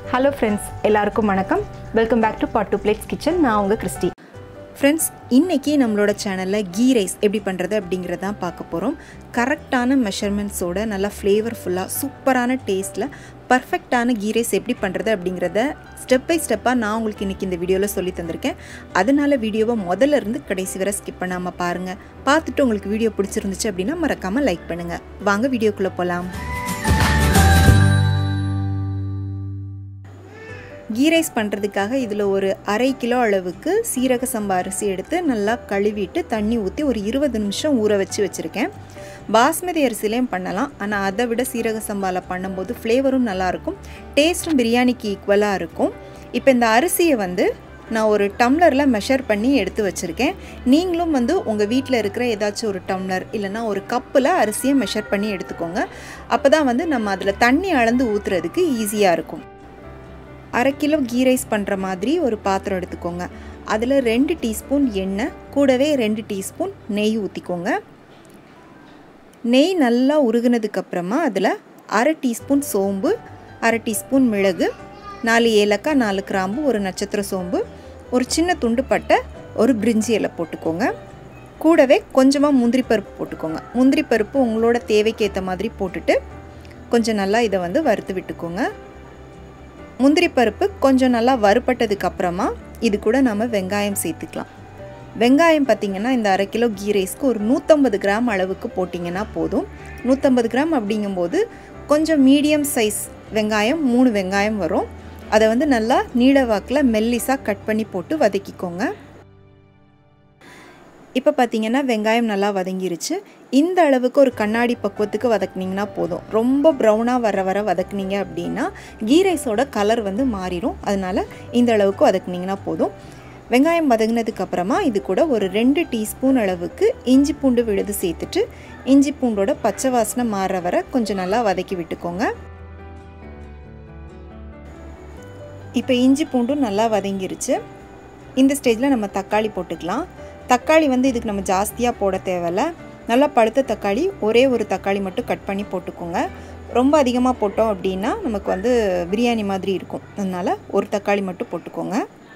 hello friends எல்லாருக்கும் வணக்கம் welcome back to pot to plates kitchen நான் உங்கள் கிறிஸ்டி ஃப்ரெண்ட்ஸ் இன்றைக்கி நம்மளோட சேனலில் கீ ரைஸ் எப்படி பண்ணுறது அப்படிங்கிறத தான் பார்க்க போகிறோம் கரெக்டான மெஷர்மெண்ட்ஸோட நல்லா ஃப்ளேவர்ஃபுல்லாக சூப்பரான டேஸ்ட்டில் பர்ஃபெக்டான கீ ரைஸ் எப்படி பண்ணுறது அப்படிங்கிறத ஸ்டெப் பை ஸ்டெப்பாக நான் உங்களுக்கு இன்றைக்கி இந்த வீடியோவில் சொல்லி தந்திருக்கேன் அதனால் வீடியோவை முதல்ல இருந்து கடைசி வரை ஸ்கிப் பண்ணாமல் பாருங்கள் பார்த்துட்டு உங்களுக்கு வீடியோ பிடிச்சிருந்துச்சு அப்படின்னா மறக்காமல் லைக் பண்ணுங்கள் வாங்க வீடியோக்குள்ளே போகலாம் கீ ரைஸ் பண்ணுறதுக்காக இதில் ஒரு அரை கிலோ அளவுக்கு சீரக சம்பா அரிசி எடுத்து நல்லா கழுவிட்டு தண்ணி ஊற்றி ஒரு இருபது நிமிஷம் ஊற வச்சு வச்சுருக்கேன் பாஸ்மதி அரிசிலையும் பண்ணலாம் ஆனால் அதை விட சீரக சம்பாவில் பண்ணும்போது ஃப்ளேவரும் நல்லாயிருக்கும் டேஸ்ட்டும் பிரியாணிக்கு ஈக்குவலாக இருக்கும் இப்போ இந்த அரிசியை வந்து நான் ஒரு டம்ளரில் மெஷர் பண்ணி எடுத்து வச்சுருக்கேன் நீங்களும் வந்து உங்கள் வீட்டில் இருக்கிற ஏதாச்சும் ஒரு டம்ளர் இல்லைனா ஒரு கப்பில் அரிசியை மெஷர் பண்ணி எடுத்துக்கோங்க அப்போ தான் வந்து நம்ம அதில் தண்ணி அளந்து ஊற்றுறதுக்கு ஈஸியாக இருக்கும் அரை கிலோ கீ ரைஸ் பண்ணுற மாதிரி ஒரு பாத்திரம் எடுத்துக்கோங்க அதில் ரெண்டு டீஸ்பூன் எண்ணெய் கூடவே ரெண்டு டீஸ்பூன் நெய் ஊற்றிக்கோங்க நெய் நல்லா உருகுனதுக்கப்புறமா அதில் அரை டீஸ்பூன் சோம்பு அரை டீஸ்பூன் மிளகு நாலு ஏலக்காய் நாலு கிராம்பு ஒரு நட்சத்திர சோம்பு ஒரு சின்ன துண்டு பட்டை ஒரு பிரிஞ்சி இலை போட்டுக்கோங்க கூடவே கொஞ்சமாக முந்திரி பருப்பு போட்டுக்கோங்க முந்திரி பருப்பு உங்களோட தேவைக்கு ஏற்ற மாதிரி போட்டுட்டு கொஞ்சம் நல்லா இதை வந்து வறுத்து விட்டுக்கோங்க முந்திரி பருப்பு கொஞ்சம் நல்லா வறுப்பட்டதுக்கு அப்புறமா இது கூட நம்ம வெங்காயம் சேர்த்துக்கலாம் வெங்காயம் பார்த்திங்கன்னா இந்த அரை கிலோ கீ ரைஸ்க்கு ஒரு நூற்றம்பது கிராம் அளவுக்கு போட்டிங்கன்னா போதும் நூற்றம்பது கிராம் அப்படிங்கும்போது கொஞ்சம் மீடியம் சைஸ் வெங்காயம் மூணு வெங்காயம் வரும் அதை வந்து நல்லா நீள வாக்கில் மெல்லிஸாக கட் பண்ணி போட்டு வதக்கிக்கோங்க இப்போ பார்த்தீங்கன்னா வெங்காயம் நல்லா வதங்கிருச்சு இந்த அளவுக்கு ஒரு கண்ணாடி பக்குவத்துக்கு வதக்குனிங்கன்னா போதும் ரொம்ப ப்ரௌனாக வர வர வதக்குனீங்க அப்படின்னா கீ ரைஸோட கலர் வந்து மாறிடும் அதனால் இந்த அளவுக்கு வதக்குனிங்கன்னா போதும் வெங்காயம் வதங்கினதுக்கு அப்புறமா இது கூட ஒரு ரெண்டு டீஸ்பூன் அளவுக்கு இஞ்சி பூண்டு விழுது சேர்த்துட்டு இஞ்சி பூண்டோட பச்சை வாசனை மாற வர கொஞ்சம் நல்லா வதக்கி விட்டுக்கோங்க இப்போ இஞ்சி பூண்டும் நல்லா வதங்கிருச்சு இந்த ஸ்டேஜில் நம்ம தக்காளி போட்டுக்கலாம் தக்காளி வந்து இதுக்கு நம்ம ஜாஸ்தியாக போட தேவையில்ல நல்லா பழுத்த தக்காளி ஒரே ஒரு தக்காளி மட்டும் கட் பண்ணி போட்டுக்கோங்க ரொம்ப அதிகமாக போட்டோம் அப்படின்னா நமக்கு வந்து பிரியாணி மாதிரி இருக்கும் அதனால் ஒரு தக்காளி மட்டும் போட்டுக்கோங்க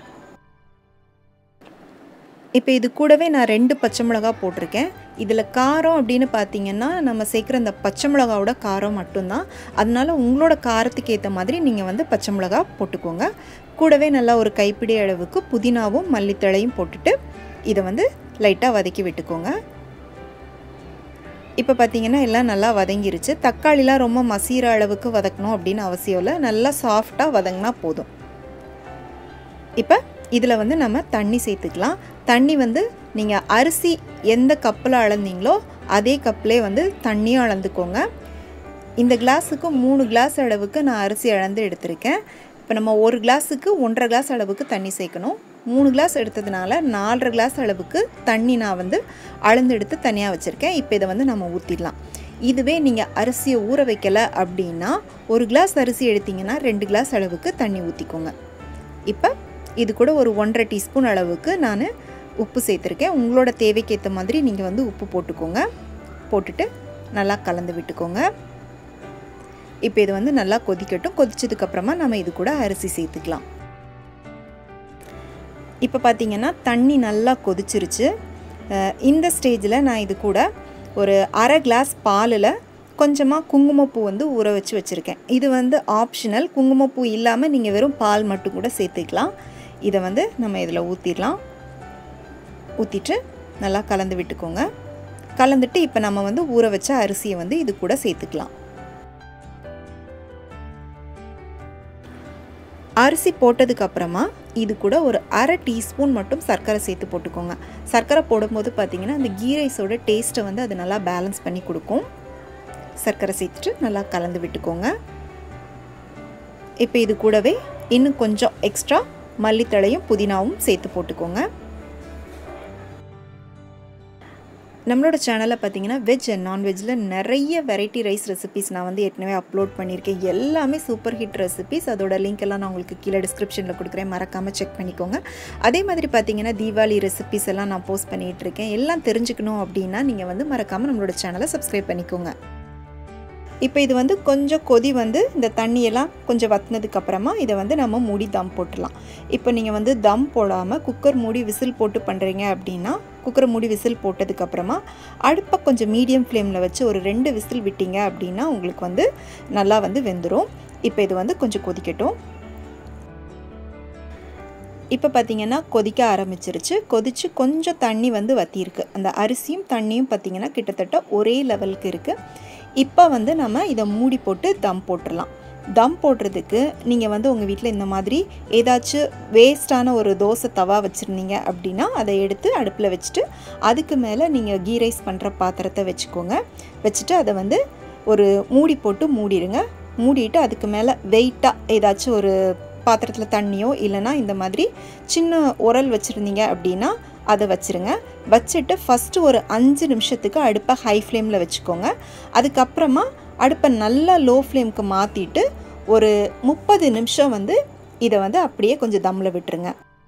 இப்போ இது கூடவே நான் ரெண்டு பச்சை மிளகா போட்டிருக்கேன் இதில் காரம் அப்படின்னு பார்த்தீங்கன்னா நம்ம சேர்க்குற இந்த பச்சை மிளகாவோட காரம் மட்டும்தான் அதனால உங்களோட காரத்துக்கு ஏற்ற மாதிரி நீங்கள் வந்து பச்சை மிளகா போட்டுக்கோங்க கூடவே நல்லா ஒரு கைப்பிடி அளவுக்கு புதினாவும் மல்லித்தழையும் போட்டுட்டு இதை வந்து லைட்டாக வதக்கி விட்டுக்கோங்க இப்போ பார்த்தீங்கன்னா எல்லாம் நல்லா வதங்கிருச்சு தக்காளிலாம் ரொம்ப மசீர அளவுக்கு வதக்கணும் அப்படின்னு அவசியம் இல்லை நல்லா சாஃப்டாக வதங்கினா போதும் இப்போ இதில் வந்து நம்ம தண்ணி சேர்த்துக்கலாம் தண்ணி வந்து நீங்கள் அரிசி எந்த கப்பில் அளந்தீங்களோ அதே கப்பிலே வந்து தண்ணியும் அளந்துக்கோங்க இந்த கிளாஸுக்கு மூணு கிளாஸ் அளவுக்கு நான் அரிசி அளந்து எடுத்திருக்கேன் இப்போ நம்ம ஒரு கிளாஸுக்கு ஒன்றரை கிளாஸ் அளவுக்கு தண்ணி சேர்க்கணும் மூணு கிளாஸ் எடுத்ததுனால நாலரை கிளாஸ் அளவுக்கு தண்ணி நான் வந்து அளந்து எடுத்து தனியாக வச்சுருக்கேன் இப்போ இதை வந்து நம்ம ஊற்றிடலாம் இதுவே நீங்கள் அரிசியை ஊற வைக்கலை அப்படின்னா ஒரு கிளாஸ் அரிசி எடுத்திங்கன்னா ரெண்டு கிளாஸ் அளவுக்கு தண்ணி ஊற்றிக்கோங்க இப்போ இது கூட ஒரு ஒன்றரை டீஸ்பூன் அளவுக்கு நான் உப்பு சேர்த்துருக்கேன் உங்களோட தேவைக்கு ஏற்ற மாதிரி நீங்கள் வந்து உப்பு போட்டுக்கோங்க போட்டுட்டு நல்லா கலந்து விட்டுக்கோங்க இப்போ இது வந்து நல்லா கொதிக்கட்டும் கொதிச்சதுக்கப்புறமா நம்ம இது கூட அரிசி சேர்த்துக்கலாம் இப்போ பார்த்தீங்கன்னா தண்ணி நல்லா கொதிச்சிருச்சு இந்த ஸ்டேஜில் நான் இது கூட ஒரு அரை கிளாஸ் பாலில் கொஞ்சமாக குங்குமப்பூ வந்து ஊற வச்சு வச்சுருக்கேன் இது வந்து ஆப்ஷனல் குங்குமப்பூ இல்லாமல் நீங்கள் வெறும் பால் மட்டும் கூட சேர்த்துக்கலாம் இதை வந்து நம்ம இதில் ஊற்றிடலாம் ஊற்றிட்டு நல்லா கலந்து விட்டுக்கோங்க கலந்துட்டு இப்போ நம்ம வந்து ஊற வச்ச அரிசியை வந்து இது கூட சேர்த்துக்கலாம் அரிசி போட்டதுக்கப்புறமா இது கூட ஒரு அரை டீஸ்பூன் மட்டும் சர்க்கரை சேர்த்து போட்டுக்கோங்க சர்க்கரை போடும்போது பார்த்திங்கன்னா அந்த கீ ரைஸோட டேஸ்ட்டை வந்து அது நல்லா பேலன்ஸ் பண்ணி கொடுக்கும் சர்க்கரை சேர்த்துட்டு நல்லா கலந்து விட்டுக்கோங்க இப்போ இது கூடவே இன்னும் கொஞ்சம் எக்ஸ்ட்ரா மல்லித்தழையும் புதினாவும் சேர்த்து போட்டுக்கோங்க நம்மளோட சேனலில் பார்த்தீங்கன்னா வெஜ் அண்ட் நான்வெஜ்ஜில் நிறைய வெரைட்டி ரைஸ் ரெசிபிஸ் நான் வந்து ஏற்கனவே அப்லோட் பண்ணியிருக்கேன் எல்லாமே சூப்பர் ஹிட் ரெசிபிஸ் அதோட லிங்க் எல்லாம் நான் உங்களுக்கு கீழே டிஸ்கிரிப்ஷனில் கொடுக்குறேன் மறக்காமல் செக் பண்ணிக்கோங்க அதே மாதிரி பார்த்தீங்கன்னா தீபாவளி ரெசிபிஸ் எல்லாம் நான் போஸ்ட் பண்ணிகிட்டு இருக்கேன் எல்லாம் தெரிஞ்சுக்கணும் அப்படின்னா நீங்கள் வந்து மறக்காமல் நம்மளோட சேனலை சப்ஸ்கிரைப் பண்ணிக்கோங்க இப்போ இது வந்து கொஞ்சம் கொதி வந்து இந்த தண்ணியெல்லாம் கொஞ்சம் வத்தினதுக்கு அப்புறமா இதை வந்து நம்ம மூடி தம் போட்டுடலாம் இப்போ நீங்கள் வந்து தம் போடாமல் குக்கர் மூடி விசில் போட்டு பண்ணுறீங்க அப்படின்னா குக்கரை மூடி விசில் போட்டதுக்கப்புறமா அடுப்பை கொஞ்சம் மீடியம் ஃப்ளேமில் வச்சு ஒரு ரெண்டு விசில் விட்டீங்க அப்படின்னா உங்களுக்கு வந்து நல்லா வந்து வெந்துடும் இப்போ இது வந்து கொஞ்சம் கொதிக்கட்டும் இப்போ பார்த்தீங்கன்னா கொதிக்க ஆரம்பிச்சிருச்சு கொதித்து கொஞ்சம் தண்ணி வந்து வத்தியிருக்கு அந்த அரிசியும் தண்ணியும் பார்த்தீங்கன்னா கிட்டத்தட்ட ஒரே லெவலுக்கு இருக்குது இப்போ வந்து நம்ம இதை மூடி போட்டு தம் போட்டுடலாம் தம் போடுறதுக்கு நீங்கள் வந்து உங்கள் வீட்டில் இந்த மாதிரி ஏதாச்சும் வேஸ்ட்டான ஒரு தோசை தவா வச்சுருந்தீங்க அப்படின்னா அதை எடுத்து அடுப்பில் வச்சுட்டு அதுக்கு மேலே நீங்கள் கீ ரைஸ் பண்ணுற பாத்திரத்தை வச்சுக்கோங்க வச்சுட்டு அதை வந்து ஒரு மூடி போட்டு மூடிடுங்க மூடிட்டு அதுக்கு மேலே வெயிட்டாக ஏதாச்சும் ஒரு பாத்திரத்தில் தண்ணியோ இல்லைனா இந்த மாதிரி சின்ன உரல் வச்சுருந்தீங்க அப்படின்னா அதை வச்சுருங்க வச்சுட்டு ஃபஸ்ட்டு ஒரு அஞ்சு நிமிஷத்துக்கு அடுப்பை ஹை ஃப்ளேமில் வச்சுக்கோங்க அதுக்கப்புறமா அடுப்பை நல்லா லோ ஃப்ளேமுக்கு மாற்றிட்டு ஒரு முப்பது நிமிஷம் வந்து இதை வந்து அப்படியே கொஞ்சம் தம்மில் விட்டுருங்க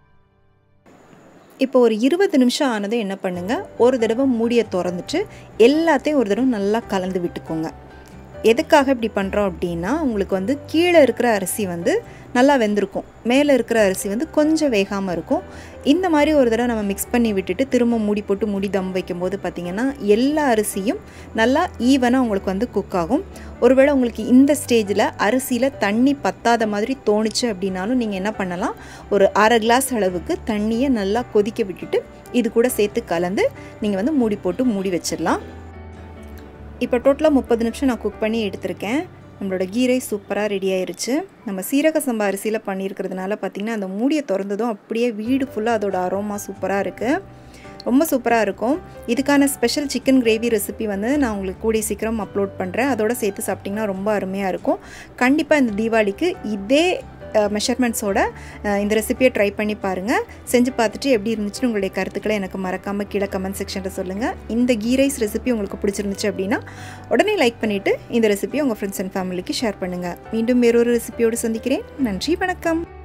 இப்போ ஒரு இருபது நிமிஷம் ஆனதும் என்ன பண்ணுங்கள் ஒரு தடவை மூடியை திறந்துட்டு எல்லாத்தையும் ஒரு தடவை நல்லா கலந்து விட்டுக்கோங்க எதுக்காக இப்படி பண்ணுறோம் அப்படின்னா உங்களுக்கு வந்து கீழே இருக்கிற அரிசி வந்து நல்லா வெந்திருக்கும் மேலே இருக்கிற அரிசி வந்து கொஞ்சம் வேகாமல் இருக்கும் இந்த மாதிரி ஒரு தடவை நம்ம மிக்ஸ் பண்ணி விட்டுட்டு திரும்ப மூடி போட்டு மூடி தம் வைக்கும்போது பார்த்திங்கன்னா எல்லா அரிசியும் நல்லா ஈவனாக உங்களுக்கு வந்து குக் ஆகும் ஒருவேளை உங்களுக்கு இந்த ஸ்டேஜில் அரிசியில் தண்ணி பத்தாத மாதிரி தோணுச்சு அப்படின்னாலும் நீங்கள் என்ன பண்ணலாம் ஒரு அரை கிளாஸ் அளவுக்கு தண்ணியை நல்லா கொதிக்க விட்டுட்டு இது கூட சேர்த்து கலந்து நீங்கள் வந்து மூடி போட்டு மூடி வச்சிடலாம் இப்போ டோட்டலாக முப்பது நிமிஷம் நான் குக் பண்ணி எடுத்திருக்கேன் நம்மளோட கீ ரைஸ் சூப்பராக ரெடி ஆயிருச்சு நம்ம சீரக சம்பா அரிசியில் பண்ணியிருக்கிறதுனால பார்த்திங்கன்னா அந்த மூடியை திறந்ததும் அப்படியே வீடு ஃபுல்லாக அதோட அரோமா சூப்பராக இருக்குது ரொம்ப சூப்பராக இருக்கும் இதுக்கான ஸ்பெஷல் சிக்கன் கிரேவி ரெசிபி வந்து நான் உங்களுக்கு கூடிய சீக்கிரம் அப்லோட் பண்ணுறேன் அதோட சேர்த்து சாப்பிட்டிங்கன்னா ரொம்ப அருமையாக இருக்கும் கண்டிப்பாக இந்த தீபாவளிக்கு இதே மெஷர்மெண்ட்ஸோட இந்த ரெசிபியை ட்ரை பண்ணி பாருங்கள் செஞ்சு பார்த்துட்டு எப்படி இருந்துச்சுன்னு உங்களுடைய கருத்துக்களை எனக்கு மறக்காமல் கீழே கமெண்ட் செக்ஷனில் சொல்லுங்கள் இந்த கீ ரைஸ் ரெசிபி உங்களுக்கு பிடிச்சிருந்துச்சு அப்படின்னா உடனே லைக் பண்ணிவிட்டு இந்த ரெசிபியை உங்கள் ஃப்ரெண்ட்ஸ் அண்ட் ஃபேமிலிக்கு ஷேர் பண்ணுங்கள் மீண்டும் வேறொரு ரெசிபியோடு சந்திக்கிறேன் நன்றி வணக்கம்